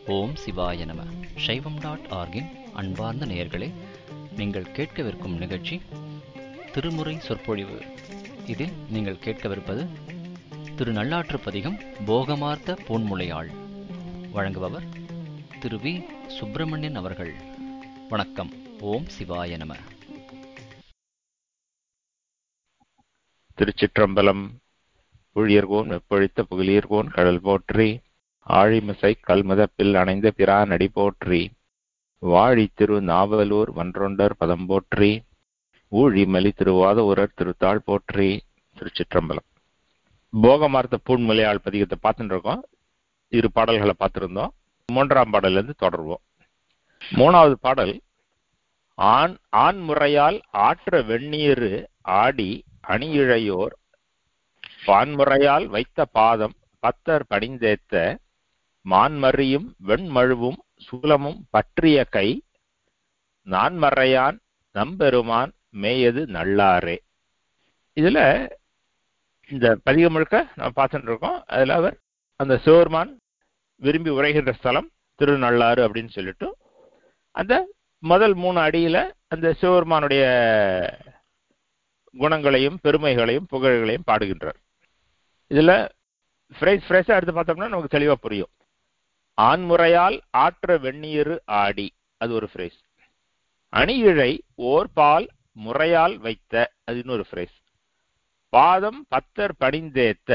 ஓம் சிவாய நம சைவம் டாட் ஆர்கின் அன்பார்ந்த நேயர்களே நீங்கள் கேட்கவிருக்கும் நிகழ்ச்சி திருமுறை சொற்பொழிவு இதில் நீங்கள் கேட்கவிருப்பது திரு நல்லாற்று பதிகம் போகமார்த்த பூன்முளையாள் வழங்குபவர் திரு வி சுப்பிரமணியன் அவர்கள் வணக்கம் ஓம் சிவாய நம திருச்சிற்றம்பலம் புழியர்கோன் வெப்பொழித்த புகழியர்கோன் கடல் போற்றி ஆழிமிசை கல்முதப்பில் அணைந்த பிரான் அடி போற்றி வாழி திரு நாவலூர் வன்றொண்டர் பதம் போற்றி ஊழிமலி திருவாத உரர் திருத்தாள் போற்றி திருச்சிற்றம்பலம் போகமார்த்த பூண்மலையாள் பதிகத்தை பார்த்துட்டு இருக்கோம் இரு பாடல்களை பார்த்திருந்தோம் மூன்றாம் பாடல்ல இருந்து தொடர்வோம் மூணாவது பாடல் ஆண் ஆண் முறையால் ஆற்ற வெந்நீரு ஆடி அணியிழையோர் பான்முறையால் வைத்த பாதம் பத்தர் பணிந்தேத்த மான்மறியும் வெண்மழுவும் சூலமும் பற்றிய கை நான்மறையான் நம்பெருமான் மேயது நல்லாரே இதுல இந்த பதிகம் முழுக்க நம்ம பார்த்துட்டு இருக்கோம் அதுல அவர் அந்த சிவருமான் விரும்பி உரைகின்ற ஸ்தலம் திருநள்ளாறு அப்படின்னு சொல்லிட்டு அந்த முதல் மூணு அடியில அந்த சிவபெருமானுடைய குணங்களையும் பெருமைகளையும் புகழ்களையும் பாடுகின்றார் இதுல ஃப்ரேஸ் ஃப்ரேஸா எடுத்து பார்த்தோம்னா நமக்கு தெளிவா புரியும் ஆண்முறையால் ஆற்ற வெந்நீர் ஆடி அது ஒரு ஃப்ரேஸ் அணியிழை ஓர் பால் முறையால் வைத்த அது இன்னொரு ஃப்ரேஸ் பாதம் பத்தர் பணிந்தேத்த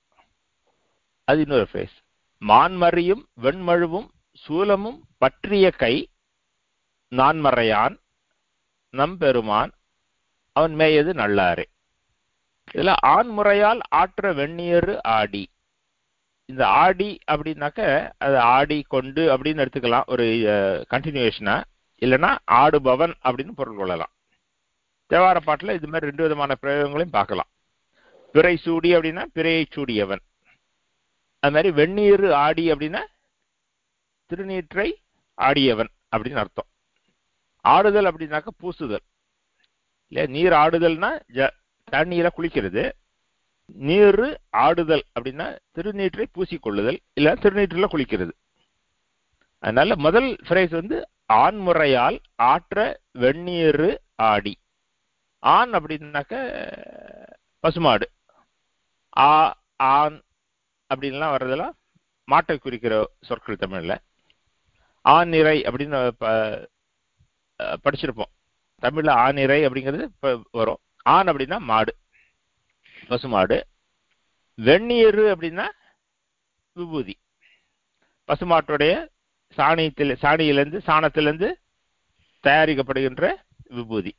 அது இன்னொரு ஃப்ரேஸ் மான்மறியும் வெண்மழுவும் சூலமும் பற்றிய கை நான்மறையான் நம்பெருமான் அவன் மேயது நல்லாரே இதுல ஆண்முறையால் ஆற்ற வெந்நீர் ஆடி இந்த ஆடி அப்படின்னாக்க அது ஆடி கொண்டு அப்படின்னு எடுத்துக்கலாம் ஒரு கண்டினியூஷனா இல்லைன்னா ஆடுபவன் அப்படின்னு பொருள் கொள்ளலாம் தேவார பாட்டில் இது மாதிரி ரெண்டு விதமான பிரயோகங்களையும் பார்க்கலாம் பிறை சூடி அப்படின்னா பிறையை சூடியவன் அது மாதிரி வெந்நீர் ஆடி அப்படின்னா திருநீற்றை ஆடியவன் அப்படின்னு அர்த்தம் ஆடுதல் அப்படின்னாக்க பூசுதல் இல்லையா நீர் ஆடுதல்னா தண்ணீரை குளிக்கிறது நீர் ஆடுதல் அப்படின்னா திருநீற்றை பூசிக்கொள்ளுதல் இல்ல திருநீற்றில் குளிக்கிறது அதனால முதல் ஃப்ரேஸ் வந்து ஆண்முறையால் ஆற்ற வெந்நீர் ஆடி ஆண் அப்படின்னாக்க பசுமாடு ஆ ஆண் அப்படின்லாம் வர்றதெல்லாம் மாட்டை குறிக்கிற சொற்கள் தமிழ்ல ஆண் நிறை அப்படின்னு படிச்சிருப்போம் தமிழ்ல ஆணிரை அப்படிங்கிறது வரும் ஆண் அப்படின்னா மாடு பசுமாடு வெந்நீர் அப்படின்னா விபூதி பசுமாட்டுடைய சாணியத்தில் சாணியிலிருந்து சாணத்திலிருந்து தயாரிக்கப்படுகின்ற விபூதி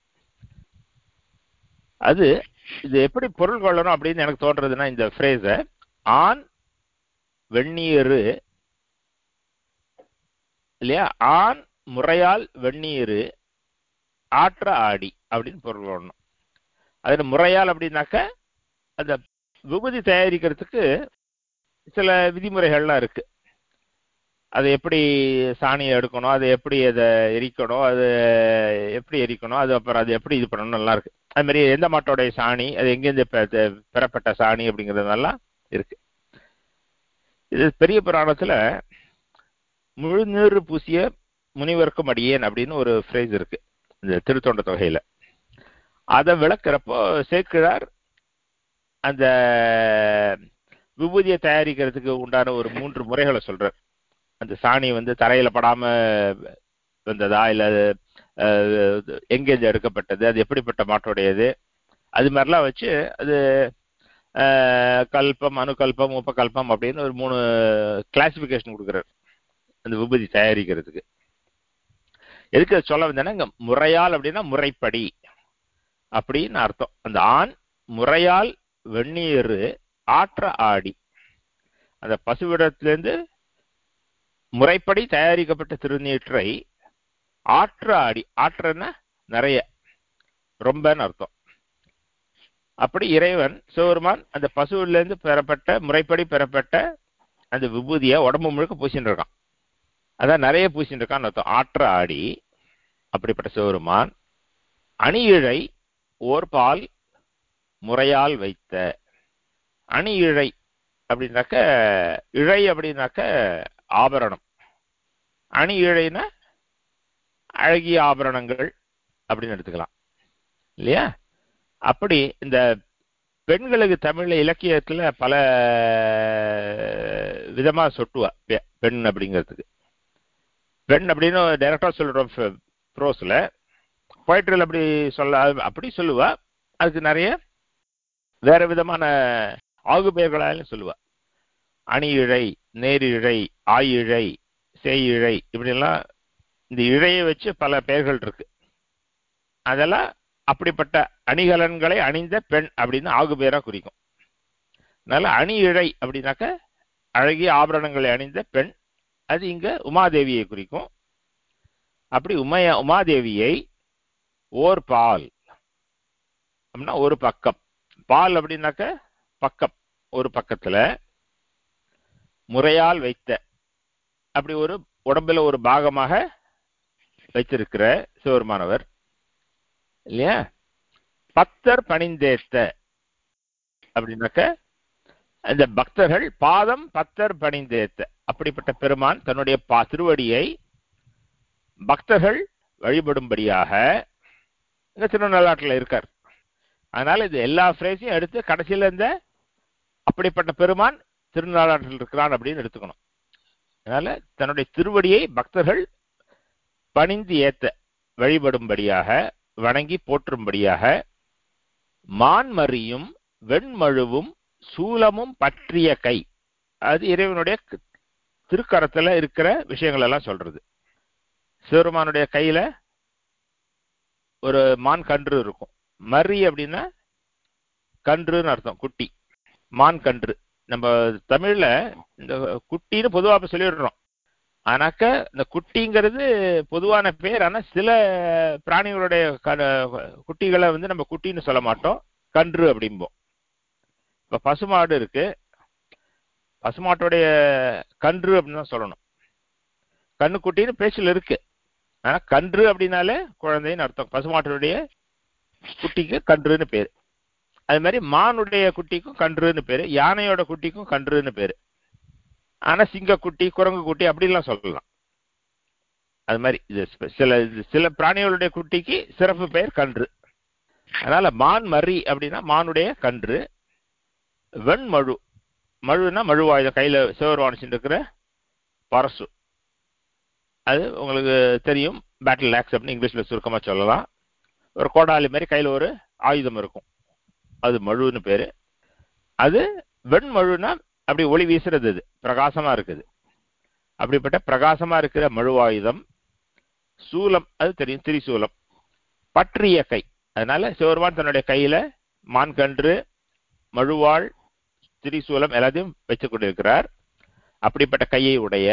அது இது எப்படி பொருள் கொள்ளணும் அப்படின்னு எனக்கு தோன்றதுன்னா இந்த ஃப்ரேஸ ஆண் வெந்நீர் இல்லையா ஆண் முறையால் வெந்நீர் ஆற்ற ஆடி அப்படின்னு பொருள் கொள்ளணும் அதில் முறையால் அப்படின்னாக்க அந்த விபூதி தயாரிக்கிறதுக்கு சில விதிமுறைகள்லாம் இருக்கு அதை எப்படி சாணியை எடுக்கணும் அதை எப்படி அதை எரிக்கணும் அது எப்படி எரிக்கணும் அது அப்புறம் அது எப்படி இது பண்ணணும் நல்லா இருக்கு அது மாதிரி எந்த மாட்டோடைய சாணி அது எங்கேருந்து பெறப்பட்ட சாணி அப்படிங்கிறதெல்லாம் இருக்கு இது பெரிய புராணத்துல முழு நீர் பூசிய முனிவருக்கும் அடியேன் அப்படின்னு ஒரு ஃப்ரேஸ் இருக்கு இந்த திருத்தொண்ட தொகையில அதை விளக்குறப்போ சேர்க்கிறார் அந்த விபூதியை தயாரிக்கிறதுக்கு உண்டான ஒரு மூன்று முறைகளை சொல்றார் அந்த சாணி வந்து தரையில படாம வந்ததா இல்ல எங்கேருந்து எடுக்கப்பட்டது அது எப்படிப்பட்ட மாட்டோடையது அது மாதிரிலாம் வச்சு அது கல்பம் அணுகல்பம் உபகல்பம் அப்படின்னு ஒரு மூணு கிளாசிபிகேஷன் கொடுக்குறாரு அந்த விபூதி தயாரிக்கிறதுக்கு எதுக்கு சொல்ல வந்தேன்னா இங்க முறையால் அப்படின்னா முறைப்படி அப்படின்னு அர்த்தம் அந்த ஆண் முறையால் வெந்நீர் ஆற்ற ஆடி அந்த பசுவிடத்திலிருந்து முறைப்படி தயாரிக்கப்பட்ட திருநீற்றை ஆற்ற ஆடி ஆற்றன்னா நிறைய ரொம்பன்னு அர்த்தம் அப்படி இறைவன் சிவருமான் அந்த பசுவிலிருந்து பெறப்பட்ட முறைப்படி பெறப்பட்ட அந்த விபூதியை உடம்பு முழுக்க பூசின்னு இருக்கான் அதான் நிறைய பூசின்னு இருக்கான்னு அர்த்தம் ஆற்ற ஆடி அப்படிப்பட்ட சிவருமான் அணியிழை ஓர்பால் முறையால் வைத்த அணி இழை அப்படின்னாக்க இழை அப்படின்னாக்க ஆபரணம் அணி இழைனா அழகிய ஆபரணங்கள் அப்படின்னு எடுத்துக்கலாம் இல்லையா அப்படி இந்த பெண்களுக்கு தமிழ் இலக்கியத்துல பல விதமா சொட்டுவா பெ- பெண் அப்படிங்கிறதுக்கு பெண் அப்படின்னு டைரக்டா சொல்றோம் ப்ரோஸ்ல போய்ட்ரில் அப்படி சொல்ல அப்படி சொல்லுவா அதுக்கு நிறைய வேற விதமான ஆகுபெயர்களாலும் சொல்லுவா அணி இழை நேர் இழை ஆயிழை சேய் இழை இப்படிலாம் இந்த இழையை வச்சு பல பெயர்கள் இருக்கு அதெல்லாம் அப்படிப்பட்ட அணிகலன்களை அணிந்த பெண் அப்படின்னு ஆகுபெயரா குறிக்கும் அதனால அணி இழை அப்படின்னாக்க அழகிய ஆபரணங்களை அணிந்த பெண் அது இங்க உமாதேவியை குறிக்கும் அப்படி உமைய உமாதேவியை ஓர் பால் அப்படின்னா ஒரு பக்கம் பால் அப்படின்னாக்க பக்கம் ஒரு பக்கத்துல முறையால் வைத்த அப்படி ஒரு உடம்புல ஒரு பாகமாக வைத்திருக்கிற சிவருமானவர் இல்லையா பக்தர் பணிந்தேத்த அப்படின்னாக்க அந்த பக்தர்கள் பாதம் பக்தர் பணிந்தேத்த அப்படிப்பட்ட பெருமான் தன்னுடைய பா திருவடியை பக்தர்கள் வழிபடும்படியாக இந்த திருநள்ளாற்றில் இருக்கார் அதனால இது எல்லா ஃப்ரேஸையும் எடுத்து கடைசியில இந்த அப்படிப்பட்ட பெருமான் திருநாளாற்றில் இருக்கிறான் அப்படின்னு எடுத்துக்கணும் அதனால தன்னுடைய திருவடியை பக்தர்கள் பணிந்து ஏத்த வழிபடும்படியாக வணங்கி போற்றும்படியாக மான்மறியும் வெண்மழுவும் சூலமும் பற்றிய கை அது இறைவனுடைய க- திருக்கரத்துல இருக்கிற விஷயங்கள் எல்லாம் சொல்றது சிவருமானுடைய கையில ஒரு மான் கன்று இருக்கும் மறி அப்படின்னா கன்றுன்னு அர்த்தம் குட்டி மான் கன்று நம்ம தமிழ்ல இந்த குட்டின்னு பொதுவா இப்ப சொல்லிடுறோம் ஆனாக்க இந்த குட்டிங்கிறது பொதுவான பேர் ஆனா சில பிராணிகளுடைய க- குட்டிகளை வந்து நம்ம குட்டின்னு சொல்ல மாட்டோம் கன்று அப்படிம்போம் இப்ப பசுமாடு இருக்கு பசுமாட்டோடைய கன்று அப்படின்னு தான் சொல்லணும் கண்ணு குட்டின்னு பேச்சில் இருக்கு ஆனா கன்று அப்படின்னாலே குழந்தைன்னு அர்த்தம் பசுமாட்டினுடைய குட்டிக்கு கன்றுன்னு பேரு அது மாதிரி மானுடைய குட்டிக்கும் கன்றுன்னு பேரு யானையோட குட்டிக்கும் கன்றுன்னு பேரு ஆனா சிங்க குட்டி குரங்கு குட்டி அப்படிலாம் சொல்லலாம் அது மாதிரி இது ஸ்பெ- சில இது சில பிராணிகளுடைய குட்டிக்கு சிறப்பு பெயர் கன்று அதனால மான் மறி அப்படின்னா மானுடைய கன்று வெண்மழு மழுனா மழுவாயுதம் கையில சிவருவானிச்சு இருக்கிற பரசு அது உங்களுக்கு தெரியும் பேட்டில் ஆக்ஸ் அப்படின்னு இங்கிலீஷ்ல சுருக்கமா சொல்லலாம் ஒரு கோடாலி மாதிரி கையில ஒரு ஆயுதம் இருக்கும் அது மழுன்னு பேரு அது வெண்மழுனா அப்படி ஒளி வீசுறது அது பிரகாசமா இருக்குது அப்படிப்பட்ட பிரகாசமா இருக்கிற மழுவாயுதம் சூலம் அது தெரியும் திரிசூலம் பற்றிய கை அதனால சிவருமான் தன்னுடைய கையில மான்கன்று மழுவாள் திரிசூலம் எல்லாத்தையும் வச்சுக் கொண்டிருக்கிறார் அப்படிப்பட்ட கையை உடைய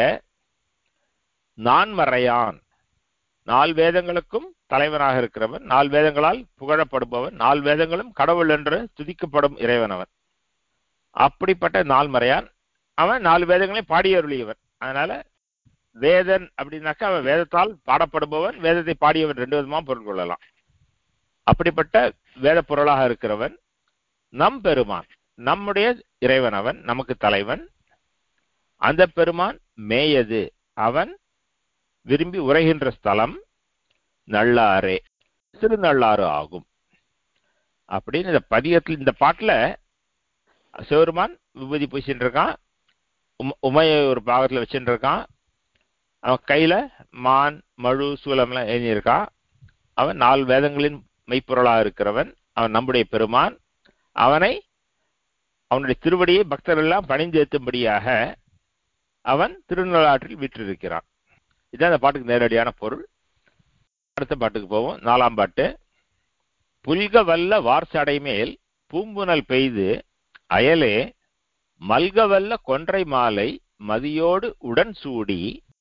நான்மறையான் நால் வேதங்களுக்கும் தலைவனாக இருக்கிறவன் நால் வேதங்களால் புகழப்படுபவன் நால் வேதங்களும் கடவுள் என்று துதிக்கப்படும் இறைவனவன் அப்படிப்பட்ட நால்மறையான் அவன் நாலு வேதங்களையும் பாடி அருளியவன் அதனால வேதன் அப்படின்னாக்கா அவன் வேதத்தால் பாடப்படுபவன் வேதத்தை பாடியவன் ரெண்டு விதமா பொருள் கொள்ளலாம் அப்படிப்பட்ட வேத பொருளாக இருக்கிறவன் நம் பெருமான் நம்முடைய இறைவன் அவன் நமக்கு தலைவன் அந்த பெருமான் மேயது அவன் விரும்பி உரைகின்ற ஸ்தலம் நல்லாரே திருநள்ளாறு ஆகும் அப்படின்னு இந்த பதியத்தில் இந்த பாட்டுல சிவருமான் விபூதி பூசிட்டு இருக்கான் உம- உமையை ஒரு பாகத்துல வச்சுட்டு இருக்கான் அவன் கையில மான் மழு சூலம்லாம் எழுதியிருக்கான் அவன் நாலு வேதங்களின் மெய்ப்பொருளா இருக்கிறவன் அவன் நம்முடைய பெருமான் அவனை அவனுடைய திருவடியை பக்தர் எல்லாம் பணிந்தேத்தும்படியாக அவன் திருநள்ளாற்றில் வீற்றிருக்கிறான் இதுதான் அந்த பாட்டுக்கு நேரடியான பொருள் அடுத்த பாட்டுக்கு போவோம் நாலாம் பாட்டு புல்க வல்ல வார்சடை மேல் பூம்புனல் பெய்து அயலே மல்கவல்ல கொன்றை மாலை மதியோடு உடன் சூடி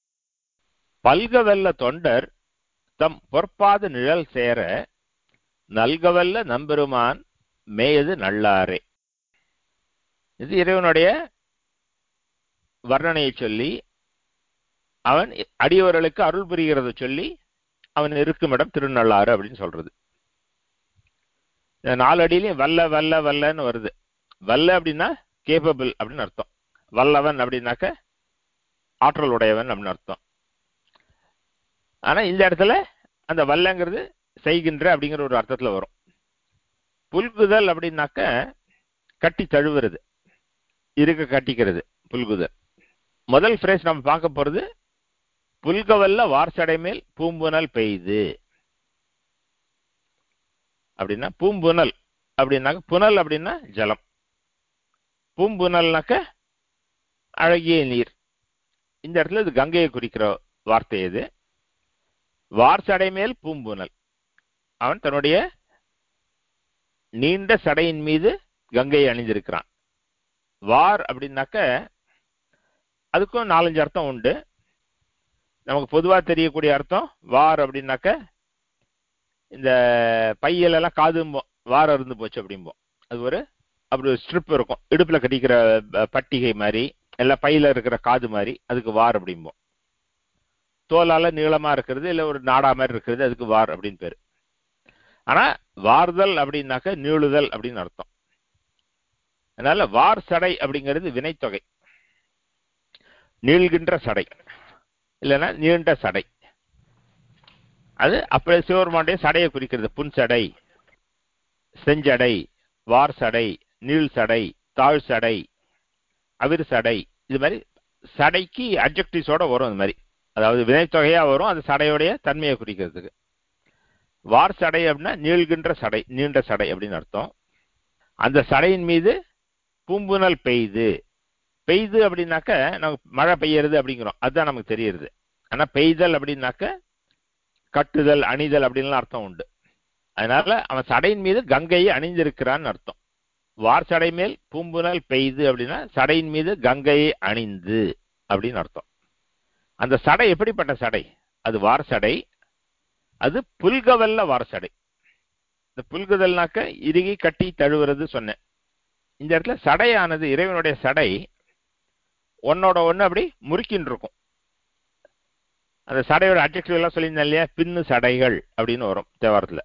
பல்கவல்ல தொண்டர் தம் பொற்பாத நிழல் சேர நல்கவல்ல நம்பெருமான் மேயது நல்லாரே இது இறைவனுடைய வர்ணனையை சொல்லி அவன் அடியவர்களுக்கு அருள் புரிகிறத சொல்லி அவன் இருக்கும் இடம் திருநள்ளாறு அப்படின்னு சொல்றது இந்த நாலு அடியிலையும் வல்ல வல்ல வல்லன்னு வருது வல்ல அப்படின்னா கேப்பபிள் அப்படின்னு அர்த்தம் வல்லவன் அப்படின்னாக்க ஆற்றல் உடையவன் அப்படின்னு அர்த்தம் ஆனா இந்த இடத்துல அந்த வல்லங்கிறது செய்கின்ற அப்படிங்கிற ஒரு அர்த்தத்துல வரும் புல்குதல் அப்படின்னாக்க கட்டி தழுவுறது இருக்க கட்டிக்கிறது புல்குதல் முதல் ஃப்ரேஸ் நம்ம பார்க்க போறது புல்கவல்ல வார்சடை மேல் பூம்புனல் பெய்து அப்படின்னா பூம்புனல் அப்படின்னாக்க புனல் அப்படின்னா ஜலம் பூம்புனல்னாக்க அழகிய நீர் இந்த இடத்துல இது கங்கையை குறிக்கிற வார்த்தை இது வார்சடை மேல் பூம்புனல் அவன் தன்னுடைய நீண்ட சடையின் மீது கங்கையை அணிந்திருக்கிறான் வார் அப்படின்னாக்க அதுக்கும் நாலஞ்சு அர்த்தம் உண்டு நமக்கு பொதுவா தெரியக்கூடிய அர்த்தம் வார் அப்படின்னாக்க இந்த பையில எல்லாம் காது வாரம் இருந்து போச்சு அப்படிம்போம் அது ஒரு அப்படி ஒரு ஸ்ட்ரிப் இருக்கும் இடுப்புல கட்டிக்கிற ப- பட்டிகை மாதிரி எல்லாம் பையில இருக்கிற காது மாதிரி அதுக்கு வார் அப்படிம்போம் தோலால நீளமா இருக்கிறது இல்ல ஒரு நாடா மாதிரி இருக்கிறது அதுக்கு வார் அப்படின்னு பேரு ஆனா வார்தல் அப்படின்னாக்க நீளுதல் அப்படின்னு அர்த்தம் அதனால வார் சடை அப்படிங்கிறது வினைத்தொகை நீள்கின்ற சடை இல்லைன்னா நீண்ட சடை அது அப்படியே சிவபெருமானுடைய சடையை குறிக்கிறது புன் சடை செஞ்சடை வார் சடை நீள் சடை தாழ் சடை அவிர் சடை இது மாதிரி சடைக்கு அப்ஜெக்டிவ்ஸோட வரும் இந்த மாதிரி அதாவது வினைத்தொகையா வரும் அது சடையோடைய தன்மையை குறிக்கிறதுக்கு வார் சடை அப்படின்னா நீள்கின்ற சடை நீண்ட சடை அப்படின்னு அர்த்தம் அந்த சடையின் மீது பூம்புனல் பெய்து பெய்து அப்படின்னாக்க நமக்கு மழை பெய்யறது அப்படிங்கிறோம் அதுதான் நமக்கு தெரியுது ஆனா பெய்தல் அப்படின்னாக்க கட்டுதல் அணிதல் அப்படின்லாம் அர்த்தம் உண்டு அதனால அவன் சடையின் மீது கங்கையை அணிந்திருக்கிறான்னு அர்த்தம் வார் சடை மேல் பூம்புனல் பெய்து அப்படின்னா சடையின் மீது கங்கையை அணிந்து அப்படின்னு அர்த்தம் அந்த சடை எப்படிப்பட்ட சடை அது வார் சடை அது புல்கவல்ல வார் சடை இந்த புல்குதல்னாக்க இறுகி கட்டி தழுவுறது சொன்னேன் இந்த இடத்துல சடையானது இறைவனுடைய சடை ஒன்னோட ஒண்ணு அப்படி முறுக்கின்னு இருக்கும் அந்த சடையோட அட்ஜெக்டிவ் எல்லாம் சொல்லியிருந்தேன் இல்லையா பின்னு சடைகள் அப்படின்னு வரும் தேவாரத்துல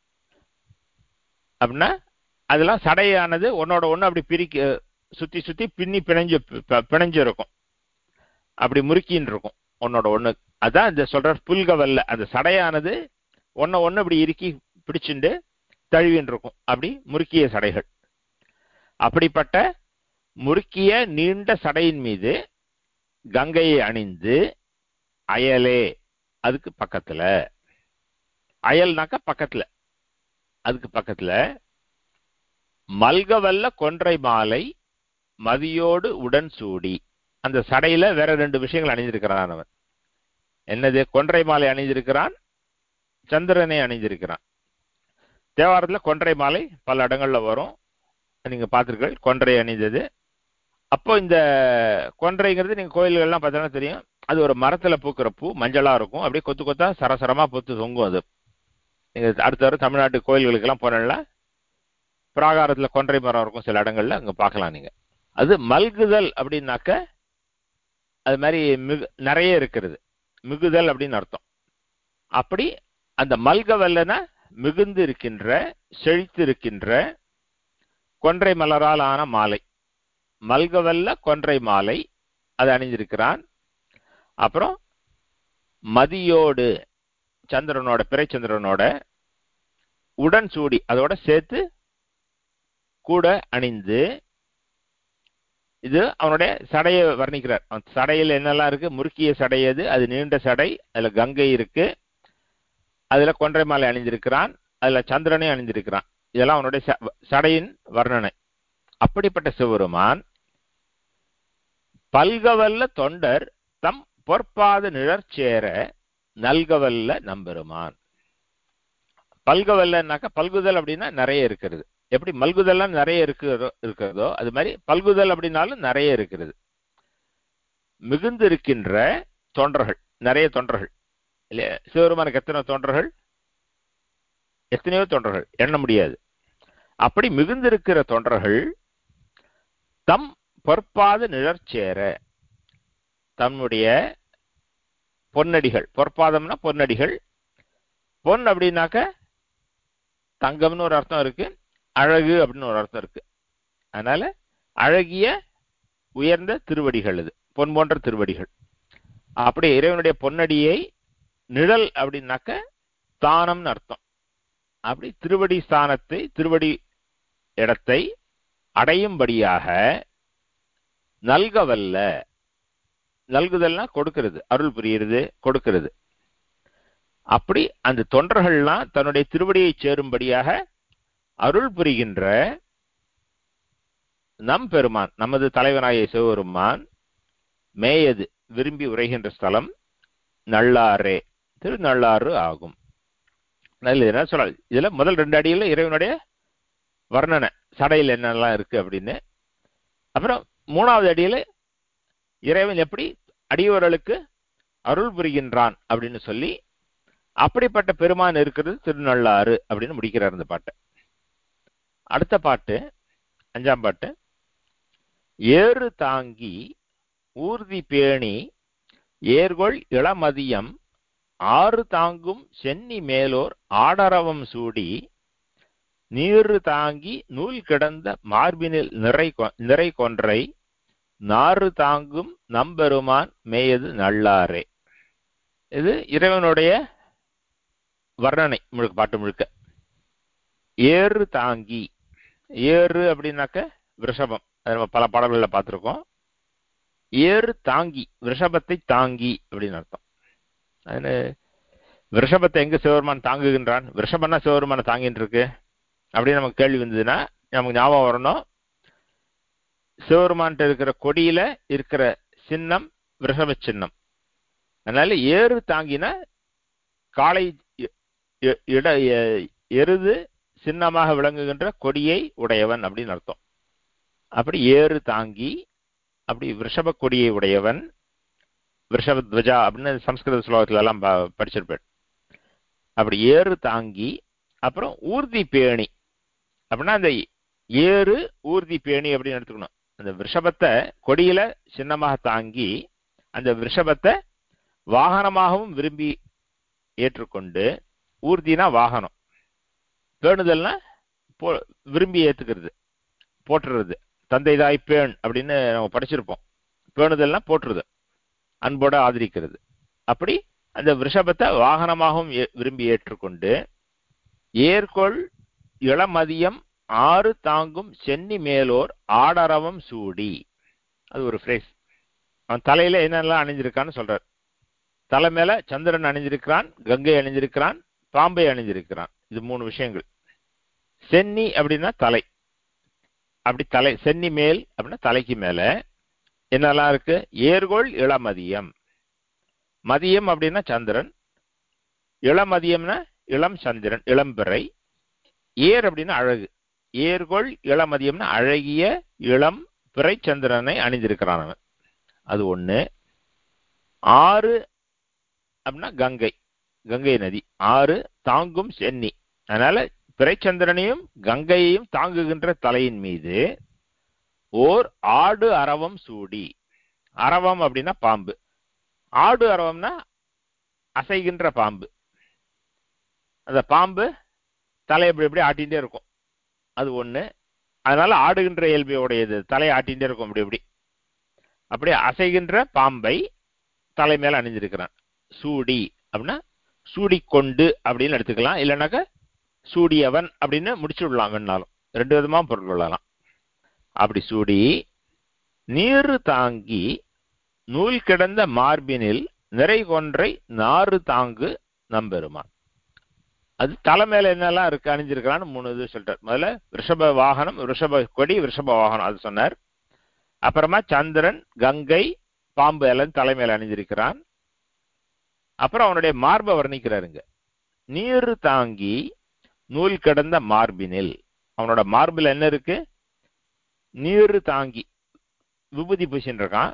அப்படின்னா அதெல்லாம் சடையானது ஒன்னோட ஒண்ணு அப்படி பிரிக்க சுத்தி சுத்தி பின்னி பிணைஞ்சு பி- பிணைஞ்சு இருக்கும் அப்படி முறுக்கின்னு இருக்கும் ஒன்னோட ஒண்ணு அதான் இந்த சொல்ற புல்கவல்ல அந்த சடையானது ஒன்ன ஒண்ணு அப்படி இறுக்கி பிடிச்சுண்டு தழுவின்னு இருக்கும் அப்படி முறுக்கிய சடைகள் அப்படிப்பட்ட முறுக்கிய நீண்ட சடையின் மீது கங்கையை அணிந்து அயலே அதுக்கு பக்கத்துல அயல்னாக்க பக்கத்துல அதுக்கு பக்கத்துல மல்கவல்ல கொன்றை மாலை மதியோடு உடன் சூடி அந்த சடையில வேற ரெண்டு விஷயங்கள் அணிந்திருக்கிறான் அவன் என்னது கொன்றை மாலை அணிந்திருக்கிறான் சந்திரனை அணிந்திருக்கிறான் தேவாரத்துல கொன்றை மாலை பல இடங்கள்ல வரும் நீங்க பார்த்திருக்கீர்கள் கொன்றை அணிந்தது அப்போ இந்த கொன்றைங்கிறது நீங்க கோயில்கள்லாம் பார்த்தீங்கன்னா தெரியும் அது ஒரு மரத்துல பூக்கிற பூ மஞ்சளா இருக்கும் அப்படியே கொத்து கொத்தா சரசரமா பொத்து தொங்கும் அது நீங்க அடுத்த வர தமிழ்நாட்டு கோயில்களுக்கெல்லாம் போனீங்கன்னா பிராகாரத்துல கொன்றை மரம் இருக்கும் சில இடங்கள்ல அங்க பார்க்கலாம் நீங்க அது மல்குதல் அப்படின்னாக்க அது மாதிரி மிகு நிறைய இருக்கிறது மிகுதல் அப்படின்னு அர்த்தம் அப்படி அந்த மல்கவல்லன மிகுந்து இருக்கின்ற செழித்து இருக்கின்ற கொன்றை மலரால் ஆன மாலை மல்கவல்ல கொன்றை மாலை அது அணிந்திருக்கிறான் அப்புறம் மதியோடு சந்திரனோட பிறைச்சந்திரனோட உடன் சூடி அதோட சேர்த்து கூட அணிந்து இது அவனுடைய சடையை வர்ணிக்கிறார் அவன் சடையில் என்னெல்லாம் இருக்கு முறுக்கிய சடை அது அது நீண்ட சடை அதுல கங்கை இருக்கு அதுல கொன்றை மாலை அணிந்திருக்கிறான் அதுல சந்திரனையும் அணிந்திருக்கிறான் இதெல்லாம் அவனுடைய ச- சடையின் வர்ணனை அப்படிப்பட்ட சிவருமான் பல்கவல்ல தொண்டர் தம் பொற்பாத நிழற்சேர நல்கவல்ல நம்பெருமான் பல்கவல்லன்னாக்க பல்குதல் அப்படின்னா நிறைய இருக்கிறது எப்படி மல்குதல்லாம் நிறைய இருக்கிறதோ இருக்கிறதோ அது மாதிரி பல்குதல் அப்படின்னாலும் நிறைய இருக்கிறது மிகுந்து இருக்கின்ற தொண்டர்கள் நிறைய தொண்டர்கள் இல்லையா சிவபெருமானுக்கு எத்தனை தொண்டர்கள் எத்தனையோ தொண்டர்கள் எண்ண முடியாது அப்படி மிகுந்திருக்கிற தொண்டர்கள் தம் பொற்பாத நிழற்சேர தம்முடைய பொன்னடிகள் பொற்பாதம்னா பொன்னடிகள் பொன் அப்படின்னாக்க தங்கம்னு ஒரு அர்த்தம் இருக்கு அழகு அப்படின்னு ஒரு அர்த்தம் இருக்கு அதனால அழகிய உயர்ந்த திருவடிகள் இது பொன் போன்ற திருவடிகள் அப்படி இறைவனுடைய பொன்னடியை நிழல் அப்படின்னாக்க ஸ்தானம்னு அர்த்தம் அப்படி திருவடி ஸ்தானத்தை திருவடி இடத்தை அடையும்படியாக நல்கவல்ல நல்குதல்னா கொடுக்கிறது அருள் புரியுறது கொடுக்கிறது அப்படி அந்த தொண்டர்கள்லாம் தன்னுடைய திருவடியை சேரும்படியாக அருள் புரிகின்ற நம் பெருமான் நமது தலைவனாகிய சிவபெருமான் மேயது விரும்பி உரைகின்ற ஸ்தலம் நல்லாரே திருநள்ளாறு ஆகும் நல்ல என்ன சொல்லலாம் இதுல முதல் ரெண்டு அடியில இறைவனுடைய வர்ணனை சடையில் என்னெல்லாம் இருக்கு அப்படின்னு அப்புறம் மூணாவது அடியில இறைவன் எப்படி அடியோர்களுக்கு அருள் புரிகின்றான் அப்படின்னு சொல்லி அப்படிப்பட்ட பெருமான் இருக்கிறது திருநள்ளாறு அப்படின்னு முடிக்கிறார் இந்த பாட்டை அடுத்த பாட்டு அஞ்சாம் பாட்டு ஏறு தாங்கி ஊர்தி பேணி ஏர்கொள் இளமதியம் ஆறு தாங்கும் சென்னி மேலோர் ஆடரவம் சூடி நீரு தாங்கி நூல் கிடந்த மார்பினில் நிறை கொ- நிறை கொன்றை நாறு தாங்கும் நம்பெருமான் மேயது நல்லாரே இது இறைவனுடைய வர்ணனை முழுக்க பாட்டு முழுக்க ஏறு தாங்கி ஏறு அப்படின்னாக்க விஷபம் அது நம்ம பல பாடல்களில் பார்த்துருக்கோம் ஏறு தாங்கி விஷபத்தை தாங்கி அப்படின்னு அர்த்தம் அது விஷபத்தை எங்க சிவபெருமான் தாங்குகின்றான் விஷபம்னா சிவபெருமான தாங்கின்னு இருக்கு அப்படின்னு நமக்கு கேள்வி வந்ததுன்னா நமக்கு ஞாபகம் வரணும் சிவபெருமான்கிட்ட இருக்கிற கொடியில இருக்கிற சின்னம் விஷப சின்னம் அதனால ஏறு தாங்கினா காளை இ- இ- இட எ- எருது சின்னமாக விளங்குகின்ற கொடியை உடையவன் அப்படின்னு அர்த்தம் அப்படி ஏறு தாங்கி அப்படி விஷப கொடியை உடையவன் விஷப துவஜா அப்படின்னு சம்ஸ்கிருத ஸ்லோகத்துல எல்லாம் ப- படிச்சிருப்பேன் அப்படி ஏறு தாங்கி அப்புறம் ஊர்தி பேணி அப்படின்னா அந்த ஏறு ஊர்தி பேணி அப்படின்னு எடுத்துக்கணும் அந்த விஷபத்தை கொடியில சின்னமாக தாங்கி அந்த விஷபத்தை வாகனமாகவும் விரும்பி ஏற்றுக்கொண்டு ஊர்தினா வாகனம் பேணுதல்னா போ விரும்பி ஏத்துக்கிறது போற்றுறது தந்தை தாய் பேண் அப்படின்னு நம்ம படிச்சிருப்போம் பேணுதல்னா போற்றுறது அன்போட ஆதரிக்கிறது அப்படி அந்த விஷபத்தை வாகனமாகவும் ஏ- விரும்பி ஏற்றுக்கொண்டு ஏர்கொள் இளமதியம் ஆறு தாங்கும் சென்னி மேலோர் ஆடரவம் சூடி அது ஒரு ஃப்ரேஸ் அவன் தலையில என்னெல்லாம் அணிஞ்சிருக்கான்னு சொல்றார் தலை மேல சந்திரன் அணிஞ்சிருக்கிறான் கங்கை அணிஞ்சிருக்கிறான் பாம்பை அணிஞ்சிருக்கிறான் இது மூணு விஷயங்கள் சென்னி அப்படின்னா தலை அப்படி தலை சென்னி மேல் அப்படின்னா தலைக்கு மேல என்னெல்லாம் இருக்கு ஏர்கோள் இளமதியம் மதியம் அப்படின்னா சந்திரன் இளமதியம்னா இளம் சந்திரன் இளம்பிறை ஏர் அப்படின்னா அழகு ஏர்கொள் இளமதியம்னா அழகிய இளம் பிறை சந்திரனை அணிந்திருக்கிறான் அவன் அது ஒண்ணு ஆறு அப்படின்னா கங்கை கங்கை நதி ஆறு தாங்கும் சென்னி அதனால பிறைச்சந்திரனையும் கங்கையையும் தாங்குகின்ற தலையின் மீது ஓர் ஆடு அரவம் சூடி அரவம் அப்படின்னா பாம்பு ஆடு அரவம்னா அசைகின்ற பாம்பு அந்த பாம்பு தலை இப்படி இப்படி ஆட்டிகிட்டே இருக்கும் அது ஒண்ணு அதனால ஆடுகின்ற இயல்பையுடையது தலை ஆட்டிகிட்டே இருக்கும் இப்படி இப்படி அப்படியே அசைகின்ற பாம்பை தலை மேல அணிஞ்சிருக்கிறான் சூடி அப்படின்னா சூடிக்கொண்டு அப்படின்னு எடுத்துக்கலாம் இல்லைனாக்க சூடியவன் அப்படின்னு முடிச்சு விடலாம் வேணாலும் ரெண்டு விதமா பொருள் கொள்ளலாம் அப்படி சூடி நீர் தாங்கி நூல் கிடந்த மார்பினில் நிறை கொன்றை நாறு தாங்கு நம்பெருமான் அது தலை மேல என்னெல்லாம் இருக்கு அணிஞ்சிருக்கிறான்னு மூணு இது சொல்லிட்டார் முதல்ல ரிஷப வாகனம் ரிஷப கொடி ரிஷப வாகனம் அது சொன்னார் அப்புறமா சந்திரன் கங்கை பாம்பு எல்லாம் தலை மேல அணிஞ்சிருக்கிறான் அப்புறம் அவனுடைய மார்பை வர்ணிக்கிறாருங்க நீர் தாங்கி நூல் கிடந்த மார்பினில் அவனோட மார்பில் என்ன இருக்கு நீர் தாங்கி விபூதி பூசின்னு இருக்கான்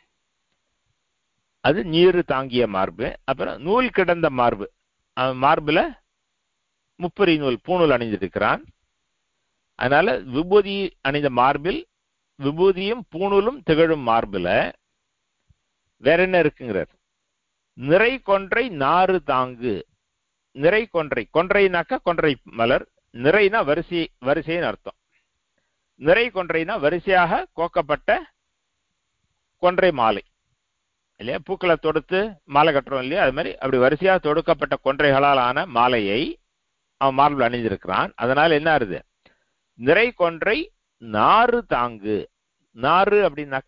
அது நீர் தாங்கிய மார்பு அப்புறம் நூல் கிடந்த மார்பு அவன் மார்புல முப்பரி நூல் பூணூல் அணிந்திருக்கிறான் அதனால விபூதி அணிந்த மார்பில் விபூதியும் பூணூலும் திகழும் மார்புல வேற என்ன இருக்குங்கிறார் நிறை கொன்றை நாறு தாங்கு நிறை கொன்றை கொன்றைனாக்கா கொன்றை மலர் நிறைனா வரிசை வரிசைன்னு அர்த்தம் நிறை கொன்றைனா வரிசையாக கோக்கப்பட்ட கொன்றை மாலை இல்லையா பூக்களை தொடுத்து மாலை கட்டுறோம் இல்லையா அது மாதிரி அப்படி வரிசையாக தொடுக்கப்பட்ட கொன்றைகளால் ஆன மாலையை அவன் மார்பில் அணிஞ்சிருக்கிறான் அதனால என்ன ஆறுது நிறை கொன்றை நாறு தாங்கு நாறு அப்படின்னாக்க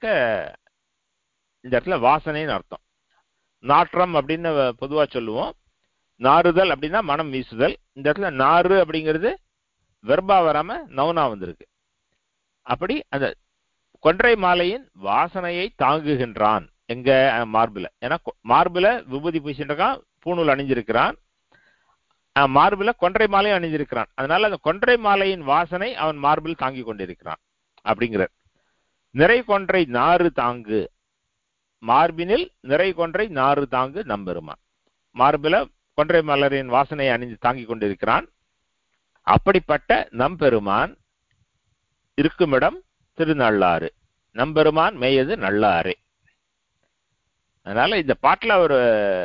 இந்த இடத்துல வாசனைன்னு அர்த்தம் நாற்றம் அப்படின்னு பொதுவா சொல்லுவோம் நாறுதல் அப்படின்னா மனம் வீசுதல் இந்த இடத்துல நாறு அப்படிங்கிறது வெர்பா வராம நவுனா வந்திருக்கு அப்படி அந்த கொன்றை மாலையின் வாசனையை தாங்குகின்றான் எங்க மார்பில் ஏன்னா மார்பில் விபூதி பூசின்றிருக்கான் பூணூல் அணிஞ்சிருக்கிறான் மார்பில் கொன்றை மாலையும் அணிஞ்சிருக்கிறான் அதனால அந்த கொன்றை மாலையின் வாசனை அவன் மார்பில் தாங்கி கொண்டிருக்கிறான் அப்படிங்கிறார் நிறை கொன்றை நாறு தாங்கு மார்பினில் நிறை கொன்றை நாறு தாங்கு நம்பெருமான் மார்பில கொன்றை மலரின் வாசனையை அணிந்து தாங்கி கொண்டிருக்கிறான் அப்படிப்பட்ட நம்பெருமான் இருக்குமிடம் திருநள்ளாறு நம்பெருமான் மேயது நல்லாறு அதனால இந்த பாட்டுல ஒரு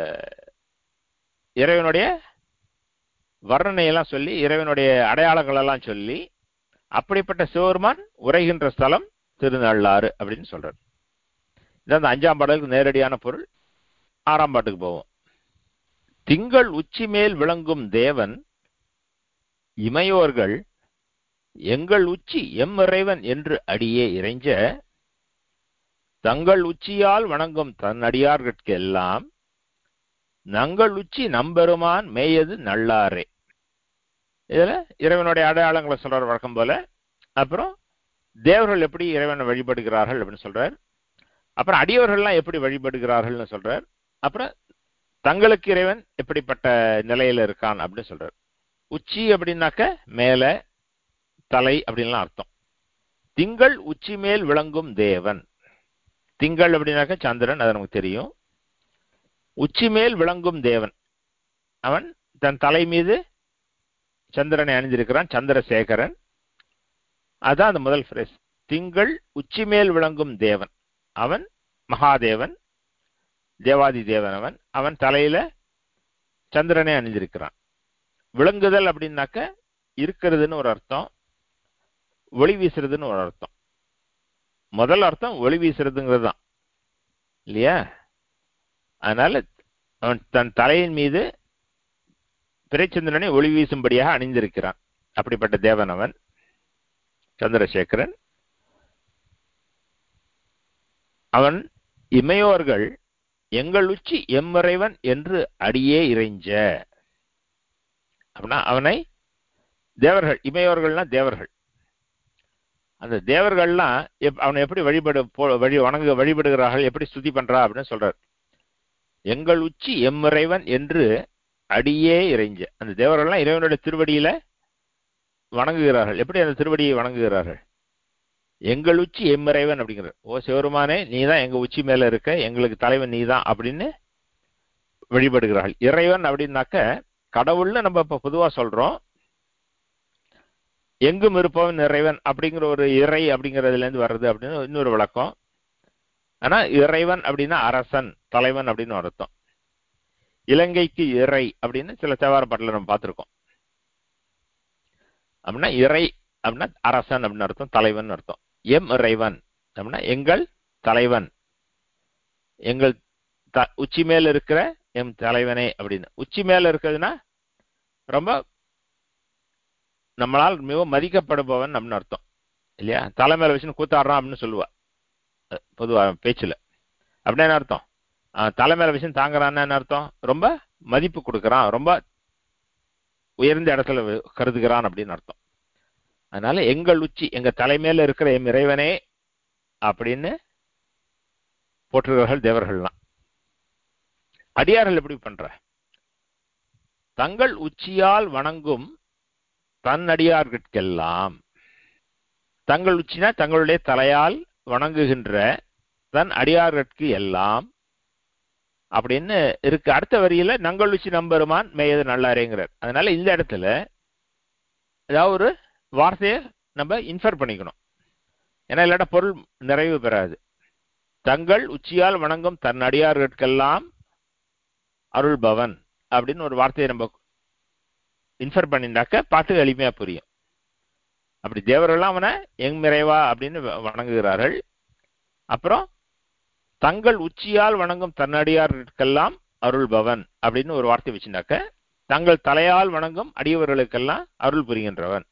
இறைவனுடைய வர்ணனையெல்லாம் சொல்லி இறைவனுடைய அடையாளங்கள் எல்லாம் சொல்லி அப்படிப்பட்ட சிவருமான் உரைகின்ற ஸ்தலம் திருநள்ளாறு அப்படின்னு சொல்றார் இது அந்த அஞ்சாம் பாடலுக்கு நேரடியான பொருள் ஆறாம் பாட்டுக்கு போவோம் திங்கள் உச்சி மேல் விளங்கும் தேவன் இமையோர்கள் எங்கள் உச்சி எம் இறைவன் என்று அடியே இறைஞ்ச தங்கள் உச்சியால் வணங்கும் தன் அடியார்கட்கு எல்லாம் நங்கள் உச்சி நம்பெருமான் மேயது நல்லாரே இதுல இறைவனுடைய அடையாளங்களை சொல்றார் வழக்கம் போல அப்புறம் தேவர்கள் எப்படி இறைவனை வழிபடுகிறார்கள் அப்படின்னு சொல்றார் அப்புறம் அடியவர்கள்லாம் எப்படி வழிபடுகிறார்கள்னு சொல்றார் அப்புறம் தங்களுக்கு இறைவன் எப்படிப்பட்ட நிலையில இருக்கான் அப்படின்னு சொல்றார் உச்சி அப்படின்னாக்க மேல தலை அப்படின்லாம் அர்த்தம் திங்கள் உச்சி மேல் விளங்கும் தேவன் திங்கள் அப்படின்னாக்க சந்திரன் அது நமக்கு தெரியும் உச்சி மேல் விளங்கும் தேவன் அவன் தன் தலை மீது சந்திரனை அணிந்திருக்கிறான் சந்திரசேகரன் அதான் அந்த முதல் ஃப்ரேஸ் திங்கள் உச்சி மேல் விளங்கும் தேவன் அவன் மகாதேவன் தேவாதி தேவன் அவன் அவன் தலையில சந்திரனை அணிந்திருக்கிறான் விளங்குதல் அப்படின்னாக்க இருக்கிறதுன்னு ஒரு அர்த்தம் ஒளி வீசுறதுன்னு ஒரு அர்த்தம் முதல் அர்த்தம் ஒளி வீசுறதுங்கிறது தான் இல்லையா அதனால அவன் தன் தலையின் மீது பிறைச்சந்திரனை ஒளி வீசும்படியாக அணிந்திருக்கிறான் அப்படிப்பட்ட தேவன் அவன் சந்திரசேகரன் அவன் இமையோர்கள் எங்கள் உச்சி எம்மிறைவன் என்று அடியே இறைஞ்ச அப்படின்னா அவனை தேவர்கள் இமையோர்கள்னா தேவர்கள் அந்த தேவர்கள்லாம் அவனை எப்படி வழிபடு வழி வணங்கு வழிபடுகிறார்கள் எப்படி ஸ்துதி பண்றா அப்படின்னு சொல்றார் எங்கள் உச்சி எம்மிறைவன் என்று அடியே இறைஞ்ச அந்த தேவர்கள்லாம் இறைவனுடைய திருவடியில வணங்குகிறார்கள் எப்படி அந்த திருவடியை வணங்குகிறார்கள் எங்கள் உச்சி எம்மிறைவன் அப்படிங்கிறார் ஓ சிவருமானே நீ தான் எங்க உச்சி மேல இருக்க எங்களுக்கு தலைவன் நீ தான் அப்படின்னு வழிபடுகிறார்கள் இறைவன் அப்படின்னாக்க கடவுள்னு நம்ம இப்ப பொதுவா சொல்றோம் எங்கும் இருப்பவன் இறைவன் அப்படிங்கிற ஒரு இறை அப்படிங்கிறதுல இருந்து வர்றது அப்படின்னு இன்னொரு விளக்கம் ஆனா இறைவன் அப்படின்னா அரசன் தலைவன் அப்படின்னு அர்த்தம் இலங்கைக்கு இறை அப்படின்னு சில தேவார பாட்டில் நம்ம பார்த்துருக்கோம் அப்படின்னா இறை அப்படின்னா அரசன் அப்படின்னு அர்த்தம் தலைவன் அர்த்தம் எம் இறைவன் அப்படின்னா எங்கள் தலைவன் எங்கள் த உச்சி மேல இருக்கிற எம் தலைவனே அப்படின்னு உச்சி மேல இருக்கிறதுனா ரொம்ப நம்மளால் மிகவும் மதிக்கப்படுபவன் அப்படின்னு அர்த்தம் இல்லையா தலை மேல வச்சுன்னு கூத்தாடுறான் அப்படின்னு சொல்லுவா பொதுவா பேச்சுல அப்படின்னா என்ன அர்த்தம் தலை மேல வச்சுன்னு தாங்குறான்னு என்ன அர்த்தம் ரொம்ப மதிப்பு கொடுக்கறான் ரொம்ப உயர்ந்த இடத்துல கருதுகிறான் அப்படின்னு அர்த்தம் அதனால எங்கள் உச்சி எங்க தலைமையில இருக்கிற எம் இறைவனே அப்படின்னு போற்றுகிறார்கள் தேவர்கள்லாம் அடியார்கள் எப்படி பண்ற தங்கள் உச்சியால் வணங்கும் தன் அடியார்கட்கெல்லாம் தங்கள் உச்சினா தங்களுடைய தலையால் வணங்குகின்ற தன் அடியார்கட்கு எல்லாம் அப்படின்னு இருக்கு அடுத்த வரியில நங்கள் உச்சி நம்பெருமான் மேயது நல்லாரேங்கிறார் அதனால இந்த இடத்துல ஏதாவது ஒரு வார்த்தையை நம்ம இன்ஃபர் பண்ணிக்கணும் ஏன்னா இல்லாட்ட பொருள் நிறைவு பெறாது தங்கள் உச்சியால் வணங்கும் தன் அடியார்கட்கெல்லாம் அருள்பவன் அப்படின்னு ஒரு வார்த்தையை நம்ம இன்ஃபர் பண்ணிட்டாக்க பாட்டு எளிமையா புரியும் அப்படி தேவரெல்லாம் அவனை எங் மிறைவா அப்படின்னு வணங்குகிறார்கள் அப்புறம் தங்கள் உச்சியால் வணங்கும் தன்னடியார்களுக்கெல்லாம் அருள்பவன் அப்படின்னு ஒரு வார்த்தை வச்சுனாக்க தங்கள் தலையால் வணங்கும் அடியவர்களுக்கெல்லாம் அருள் புரிகின்றவன்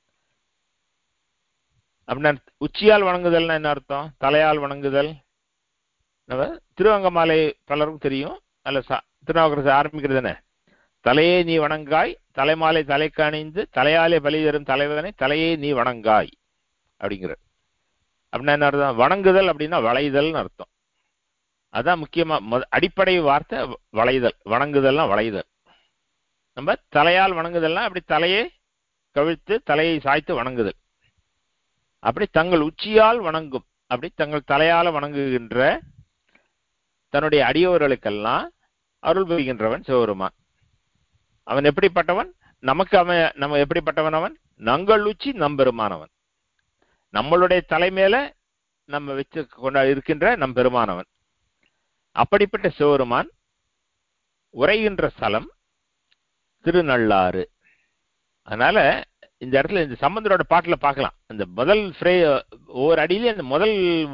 அப்படின்னா உச்சியால் வணங்குதல்னா என்ன அர்த்தம் தலையால் வணங்குதல் நம்ம திருவங்கமாலை பலருக்கும் தெரியும் அல்ல திருநாவுக்கரசு ஆரம்பிக்கிறது என்ன தலையே நீ வணங்காய் தலைமாலை தலைக்கு அணிந்து தலையாலே பலி தரும் தலைவனை தலையே நீ வணங்காய் அப்படிங்கிற அப்படின்னா என்ன அர்த்தம் வணங்குதல் அப்படின்னா வளைதல்னு அர்த்தம் அதான் முக்கியமா அடிப்படை வார்த்தை வளைதல் வணங்குதல்னா வளைதல் நம்ம தலையால் வணங்குதல்னா அப்படி தலையை கவிழ்த்து தலையை சாய்த்து வணங்குதல் அப்படி தங்கள் உச்சியால் வணங்கும் அப்படி தங்கள் தலையால வணங்குகின்ற தன்னுடைய அடியவர்களுக்கெல்லாம் அருள் புரிகின்றவன் சிவபெருமான் அவன் எப்படிப்பட்டவன் நமக்கு அவன் நம்ம எப்படிப்பட்டவன் அவன் நங்கள் உச்சி நம்பெருமானவன் நம்மளுடைய தலைமையில நம்ம வச்சு கொண்டா இருக்கின்ற நம் பெருமானவன் அப்படிப்பட்ட சிவபெருமான் உரைகின்ற ஸ்தலம் திருநள்ளாறு அதனால இந்த இடத்துல இந்த சம்பந்தரோட பாட்டுல பார்க்கலாம் அந்த முதல் ஃப்ரே ஒவ்வொரு அடியிலே அந்த முதல்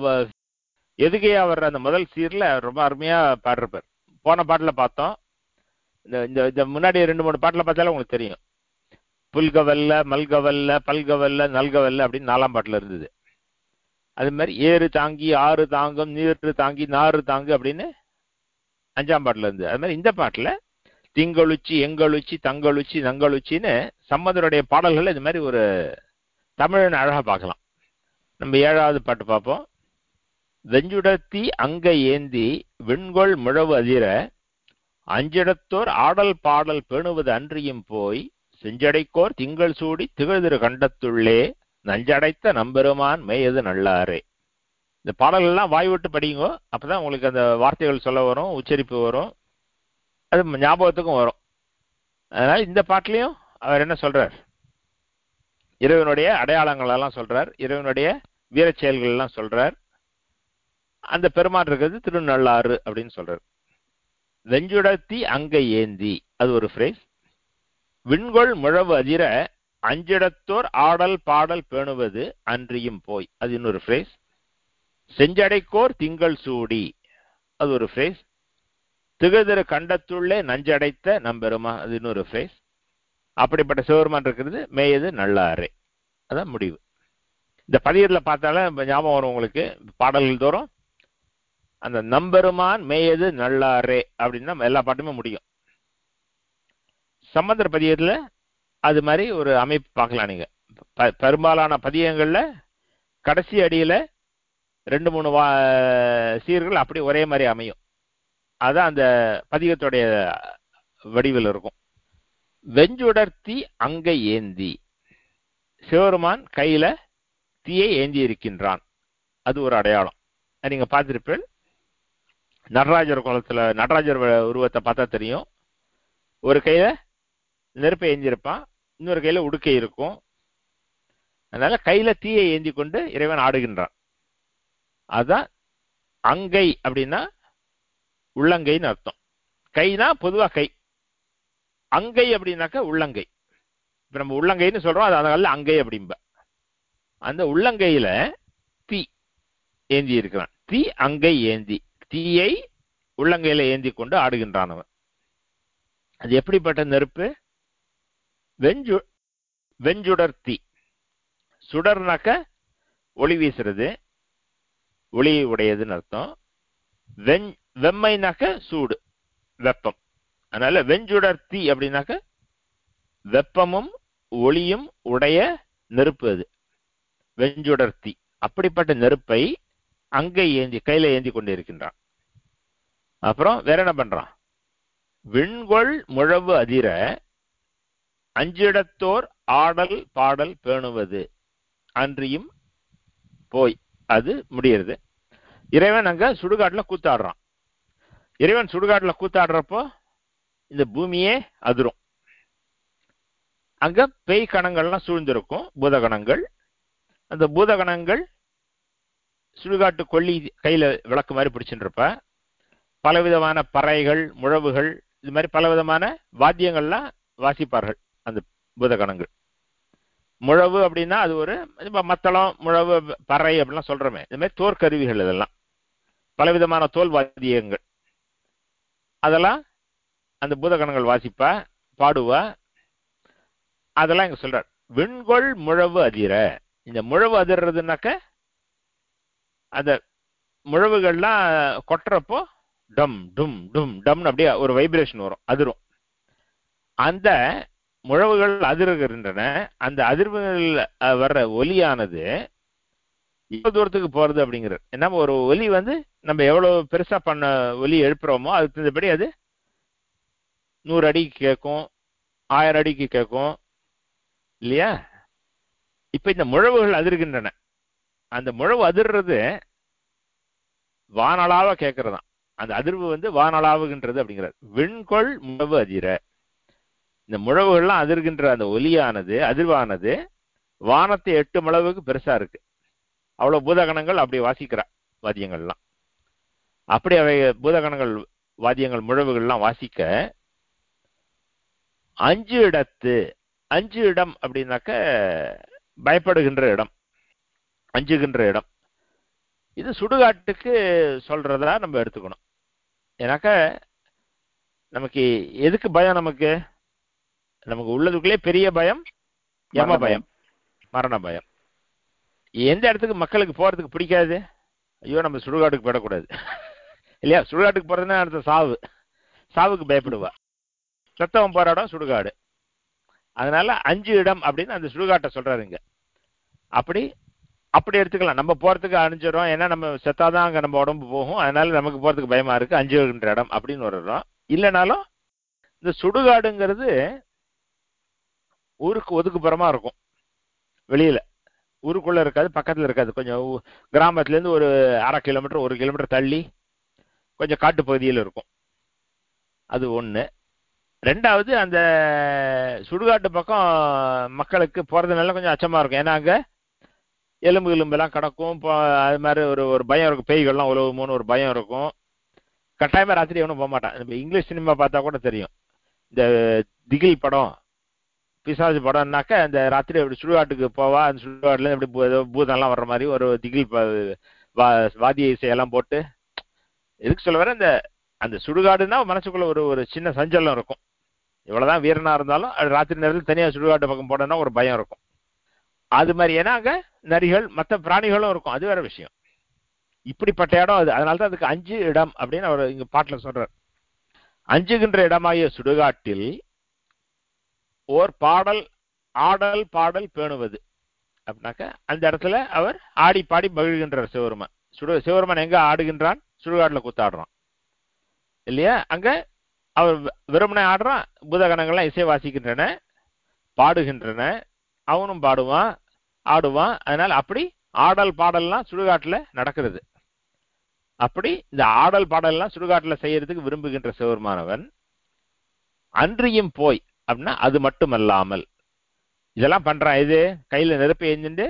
எதுகையா வர்ற அந்த முதல் சீர்ல ரொம்ப அருமையா பாடுறப்பார் போன பாட்டுல பார்த்தோம் இந்த இந்த இந்த முன்னாடி ரெண்டு மூணு பாட்டுல பார்த்தாலும் உங்களுக்கு தெரியும் புல்கவல்ல மல்கவல்ல பல்கவல்ல நல்கவல்ல அப்படின்னு நாலாம் பாட்டுல இருந்தது அது மாதிரி ஏறு தாங்கி ஆறு தாங்கும் நீர் தாங்கி நாறு தாங்கு அப்படின்னு அஞ்சாம் பாட்டுல இருந்து அது மாதிரி இந்த பாட்டுல திங்களுச்சி எங்களுச்சி தங்களுச்சி நங்களுச்சின்னு சம்பந்தருடைய பாடல்கள் இது மாதிரி ஒரு தமிழன் அழகா பார்க்கலாம் நம்ம ஏழாவது பாட்டு பார்ப்போம் வெஞ்சுடத்தி அங்க ஏந்தி விண்கொள் முழவு அதிர அஞ்சிடத்தோர் ஆடல் பாடல் பேணுவது அன்றியும் போய் செஞ்சடைக்கோர் திங்கள் சூடி திகழ்திரு கண்டத்துள்ளே நஞ்சடைத்த நம்பெருமான் மேயது நல்லாரே இந்த பாடல்கள்லாம் வாய் விட்டு படிங்கோ அப்பதான் உங்களுக்கு அந்த வார்த்தைகள் சொல்ல வரும் உச்சரிப்பு வரும் அது ஞாபகத்துக்கும் வரும் அதனால இந்த பாட்டிலையும் அவர் என்ன சொல்றார் இறைவனுடைய அடையாளங்கள் எல்லாம் சொல்றார் இறைவனுடைய வீர செயல்கள் எல்லாம் சொல்றார் அந்த பெருமான் இருக்கிறது திருநள்ளாறு அப்படின்னு சொல்றார் வெஞ்சுடத்தி அங்க ஏந்தி அது ஒரு ஃப்ரேஸ் விண்கொள் முழவு அதிர அஞ்சிடத்தோர் ஆடல் பாடல் பேணுவது அன்றியும் போய் அது இன்னொரு ஃப்ரேஸ் செஞ்சடைக்கோர் திங்கள் சூடி அது ஒரு ஃப்ரேஸ் திகழ்திரு கண்டத்துள்ளே நஞ்சடைத்த நம்பெருமா அது இன்னொரு ஃப்ரேஸ் அப்படிப்பட்ட சிவருமான் இருக்கிறது மேயது நல்லாரே அதான் முடிவு இந்த பதியத்தில் பார்த்தாலும் ஞாபகம் வரும் உங்களுக்கு பாடல்கள் தோறும் அந்த நம்பெருமான் மேயது நல்லாரே அப்படின்னா எல்லா பாட்டுமே முடியும் சம்பந்தர பதியத்தில் அது மாதிரி ஒரு அமைப்பு பார்க்கலாம் நீங்க பெரும்பாலான பதியங்கள்ல கடைசி அடியில ரெண்டு மூணு வா சீர்கள் அப்படி ஒரே மாதிரி அமையும் அதான் அந்த பதிகத்துடைய வடிவில் இருக்கும் வெஞ்சுடர்த்தி அங்க ஏந்தி சிவருமான் கையில தீயை ஏந்தி இருக்கின்றான் அது ஒரு அடையாளம் நீங்க பார்த்திருப்பீர்கள் நடராஜர் குளத்துல நடராஜர் உருவத்தை பார்த்தா தெரியும் ஒரு கையில நெருப்பை ஏந்திருப்பான் இன்னொரு கையில உடுக்கை இருக்கும் அதனால கையில தீயை ஏந்தி கொண்டு இறைவன் ஆடுகின்றான் அதான் அங்கை அப்படின்னா உள்ளங்கைன்னு அர்த்தம் கைனா பொதுவா கை அங்கை அப்படின்னாக்கா உள்ளங்கை இப்ப நம்ம உள்ளங்கைன்னு சொல்றோம் அது அதனால அங்கை அப்படிம்ப அந்த உள்ளங்கையில தீ ஏந்தி இருக்கிறான் தீ அங்கை ஏந்தி தீயை உள்ளங்கையில ஏந்தி கொண்டு ஆடுகின்றான் அவன் அது எப்படிப்பட்ட நெருப்பு வெஞ்சு வெஞ்சுடர் தீ சுடர்னாக்க ஒளி வீசுறது ஒளி உடையதுன்னு அர்த்தம் வெஞ் வெம்மைனாக்க சூடு வெப்பம் அதனால வெஞ்சுடர் தீ அப்படின்னாக்க வெப்பமும் ஒளியும் உடைய நெருப்பு அது வெஞ்சுடர் தீ அப்படிப்பட்ட நெருப்பை அங்கே ஏந்தி கையில ஏந்தி கொண்டு இருக்கின்றான் அப்புறம் வேற என்ன பண்றான் விண்கொள் முழவு அதிர அஞ்சிடத்தோர் ஆடல் பாடல் பேணுவது அன்றியும் போய் அது முடியறது இறைவன் அங்க சுடுகாட்டுல கூத்தாடுறான் இறைவன் சுடுகாட்டுல கூத்தாடுறப்போ இந்த பூமியே அதிரும் அங்க பேய் கணங்கள்லாம் சூழ்ந்திருக்கும் பூதகணங்கள் அந்த பூதகணங்கள் சுடுகாட்டு கொல்லி கையில விளக்கு மாதிரி பிடிச்சுட்டு இருப்ப பலவிதமான பறைகள் முழவுகள் இது மாதிரி பலவிதமான வாத்தியங்கள்லாம் வாசிப்பார்கள் அந்த பூதகணங்கள் முழவு அப்படின்னா அது ஒரு மத்தளம் முழவு பறை அப்படிலாம் சொல்றோமே இது மாதிரி தோற்கருவிகள் இதெல்லாம் பலவிதமான தோல் வாத்தியங்கள் அதெல்லாம் அந்த பூதகணங்கள் வாசிப்பா பாடுவா அதெல்லாம் இங்க சொல்றார் விண்கொள் முழவு அதிர இந்த முழவு அதிர்றதுனாக்க அந்த முழவுகள்லாம் கொட்டுறப்போ டம் டும் டும் டம்னு அப்படியே ஒரு வைப்ரேஷன் வரும் அதிரும் அந்த முழவுகள் அதிர்கின்றன அந்த அதிர்வுகள் அஹ், வர்ற ஒலியானது எவ்வளவு தூரத்துக்கு போறது அப்படிங்கிறது ஏன்னா ஒரு ஒலி வந்து நம்ம எவ்வளவு பெருசா பண்ண ஒலி எழுப்புறோமோ அதுக்கு தகுந்தபடி அது நூறு அடிக்கு கேட்கும் ஆயிரம் அடிக்கு கேட்கும் இல்லையா இப்ப இந்த முழவுகள் அதிர்கின்றன அந்த முழவு அதிர்றது வானளாவ கேட்கறதாம் அந்த அதிர்வு வந்து வானளாவுகின்றது அப்படிங்கிறது விண்கொள் முழவு அதிர இந்த முழவுகள்லாம் அதிர்கின்ற அந்த ஒலியானது அதிர்வானது வானத்தை எட்டும் அளவுக்கு பெருசா இருக்கு அவ்வளவு பூதகணங்கள் அப்படி வாசிக்கிறா வாத்தியங்கள்லாம் அப்படி அவை பூதகணங்கள் வாத்தியங்கள் முழவுகள்லாம் வாசிக்க அஞ்சு இடத்து அஞ்சு இடம் அப்படின்னாக்க பயப்படுகின்ற இடம் அஞ்சுகின்ற இடம் இது சுடுகாட்டுக்கு சொல்றதா நம்ம எடுத்துக்கணும் ஏன்னாக்க நமக்கு எதுக்கு பயம் நமக்கு நமக்கு உள்ளதுக்குள்ளே பெரிய பயம் யம மரண பயம் மரண பயம் எந்த இடத்துக்கு மக்களுக்கு போறதுக்கு பிடிக்காது ஐயோ நம்ம சுடுகாட்டுக்கு போயிடக்கூடாது இல்லையா சுடுகாட்டுக்கு போறதுன்னா அடுத்த சாவு சாவுக்கு பயப்படுவா செத்தவன் போற இடம் சுடுகாடு அதனால அஞ்சு இடம் அப்படின்னு அந்த சுடுகாட்டை சொல்றாருங்க அப்படி அப்படி எடுத்துக்கலாம் நம்ம போறதுக்கு அணிஞ்சிடும் ஏன்னா நம்ம செத்தாதான் அங்க நம்ம உடம்பு போகும் அதனால நமக்கு போறதுக்கு பயமா இருக்கு அஞ்சுகின்ற இடம் அப்படின்னு ஒரு இடம் இல்லைனாலும் இந்த சுடுகாடுங்கிறது ஊருக்கு ஒதுக்குப்புறமா இருக்கும் வெளியில ஊருக்குள்ள இருக்காது பக்கத்துல இருக்காது கொஞ்சம் ஊ- கிராமத்துல இருந்து ஒரு அரை கிலோமீட்டர் ஒரு கிலோமீட்டர் தள்ளி கொஞ்சம் காட்டு பகுதியில் இருக்கும் அது ஒண்ணு ரெண்டாவது அந்த சுடுகாட்டு பக்கம் மக்களுக்கு போறதுனால கொஞ்சம் அச்சமா இருக்கும் ஏன்னா அங்க எலும்பு எலும்பெல்லாம் கிடக்கும் இப்போ அது மாதிரி ஒரு ஒரு பயம் இருக்கும் பேய்கள்லாம் உழவுமோன்னு ஒரு பயம் இருக்கும் கட்டாயமா ராத்திரி எவனும் போக மாட்டான் நம்ம இங்கிலீஷ் சினிமா பார்த்தா கூட தெரியும் இந்த திகில் படம் பிசாசு படம்னாக்க அந்த ராத்திரி அப்படி சுடுகாட்டுக்கு போவா அந்த சுடுகாட்டுல எப்படி பூ- ஏதோ பூதம்லாம் வர்ற மாதிரி ஒரு திகில் ப- வா- வாத்திய இசையெல்லாம் போட்டு எதுக்கு சொல்ல வர அந்த அந்த சுடுகாடுன்னா மனசுக்குள்ள ஒரு ஒரு சின்ன சஞ்சலம் இருக்கும் இவ்வளவுதான் வீரனா இருந்தாலும் அது ராத்திரி நேரத்தில் தனியா சுடுகாட்டு பக்கம் போனோம்னா ஒரு பயம் இருக்கும் அது மாதிரி ஏன்னா அங்க நரிகள் மற்ற பிராணிகளும் இருக்கும் அது வேற விஷயம் இப்படிப்பட்ட இடம் அது அதனால தான் அதுக்கு அஞ்சு இடம் அப்படின்னு அவர் இங்க பாட்டுல சொல்றார் அஞ்சுகின்ற இடமாகிய சுடுகாட்டில் ஓர் பாடல் ஆடல் பாடல் பேணுவது அப்படின்னாக்க அந்த இடத்துல அவர் ஆடி பாடி மகிழ்கின்றார் சிவருமன் சுடு சிவருமன் எங்க ஆடுகின்றான் சுடுகாட்டுல கூத்தாடுறான் இல்லையா அங்க அவர் வெ- வெறுமனே ஆடுறான் பூதகணங்கள்லாம் இசை வாசிக்கின்றன பாடுகின்றன அவனும் பாடுவான் ஆடுவான் அதனால அப்படி ஆடல் பாடல்லாம் சுடுகாட்டுல நடக்கிறது அப்படி இந்த ஆடல் பாடல்லாம் சுடுகாட்டுல செய்யறதுக்கு விரும்புகின்ற சிவருமானவன் அன்றியும் போய் அப்படின்னா அது மட்டுமல்லாமல் இதெல்லாம் பண்றான் இது கையில நெருப்பு எஞ்சுண்டு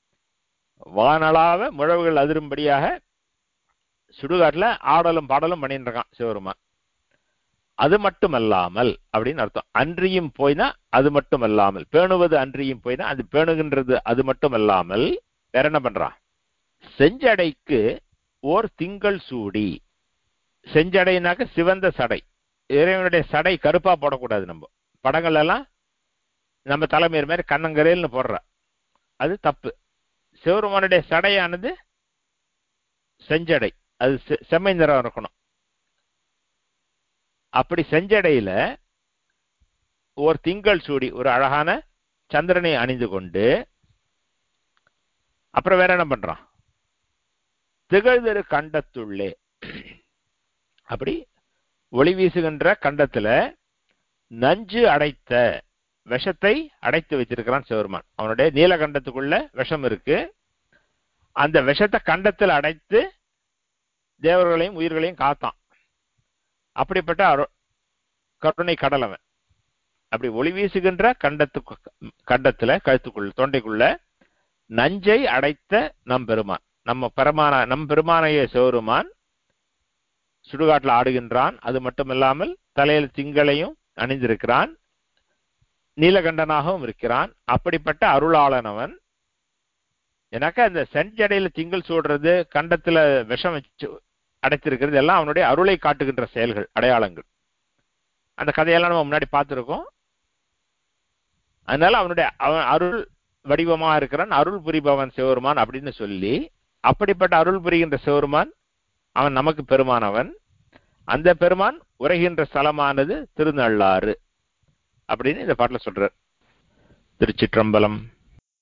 வானளாவ முழவுகள் அதிரும்படியாக சுடுகாட்டுல ஆடலும் பாடலும் பண்ணிட்டு இருக்கான் சிவருமான் அது மட்டுமல்லாமல் அப்படின்னு அர்த்தம் அன்றியும் போய்னா அது மட்டுமல்லாமல் பேணுவது அன்றியும் போய்னா அது பேணுகின்றது அது மட்டுமல்லாமல் வேற என்ன பண்றான் செஞ்சடைக்கு ஓர் திங்கள் சூடி செஞ்சடைனாக்க சிவந்த சடை இறைவனுடைய சடை கருப்பா போடக்கூடாது நம்ம படங்கள் எல்லாம் நம்ம தலைமையர் மாதிரி கண்ணங்கரேல்னு போடுற அது தப்பு சிவருமானுடைய சடையானது செஞ்சடை அது செ- செம்மை நிறம் இருக்கணும் அப்படி செஞ்சடையில ஒரு திங்கள் சூடி ஒரு அழகான சந்திரனை அணிந்து கொண்டு அப்புறம் வேற என்ன பண்றான் திகழ்தரு கண்டத்துள்ளே அப்படி ஒளி வீசுகின்ற கண்டத்துல நஞ்சு அடைத்த விஷத்தை அடைத்து வைத்திருக்கிறான் சிவருமான் அவனுடைய நீலகண்டத்துக்குள்ள விஷம் இருக்கு அந்த விஷத்தை கண்டத்தில் அடைத்து தேவர்களையும் உயிர்களையும் காத்தான் அப்படிப்பட்ட அரு- கருணை கடல் அவன் அப்படி ஒளி வீசுகின்ற கண்டத்துக்கு கண்டத்துல கழுத்துக்குள்ள தொண்டைக்குள்ள நஞ்சை அடைத்த நம் பெருமான் நம்ம பெருமான நம் பெருமானைய சிவருமான் சுடுகாட்டில் ஆடுகின்றான் அது மட்டுமில்லாமல் தலையில் திங்களையும் அணிந்திருக்கிறான் நீலகண்டனாகவும் இருக்கிறான் அப்படிப்பட்ட அருளாளனவன் எனக்கு அந்த செஞ்சடையில திங்கள் சூடுறது கண்டத்துல விஷம் வச்சு அடைத்திருக்கிறது எல்லாம் அவனுடைய அருளை காட்டுகின்ற செயல்கள் அடையாளங்கள் அந்த கதையெல்லாம் நம்ம முன்னாடி பார்த்திருக்கோம் அதனால அவனுடைய அவன் அருள் வடிவமாக இருக்கிறான் அருள் புரிபவன் சிவருமான் அப்படின்னு சொல்லி அப்படிப்பட்ட அருள் புரிகின்ற சிவருமான் அவன் நமக்கு பெருமானவன் அந்த பெருமான் உரைகின்ற ஸ்தலமானது திருநள்ளாறு அப்படின்னு இந்த பாட்டுல சொல்றார் திருச்சிற்றம்பலம்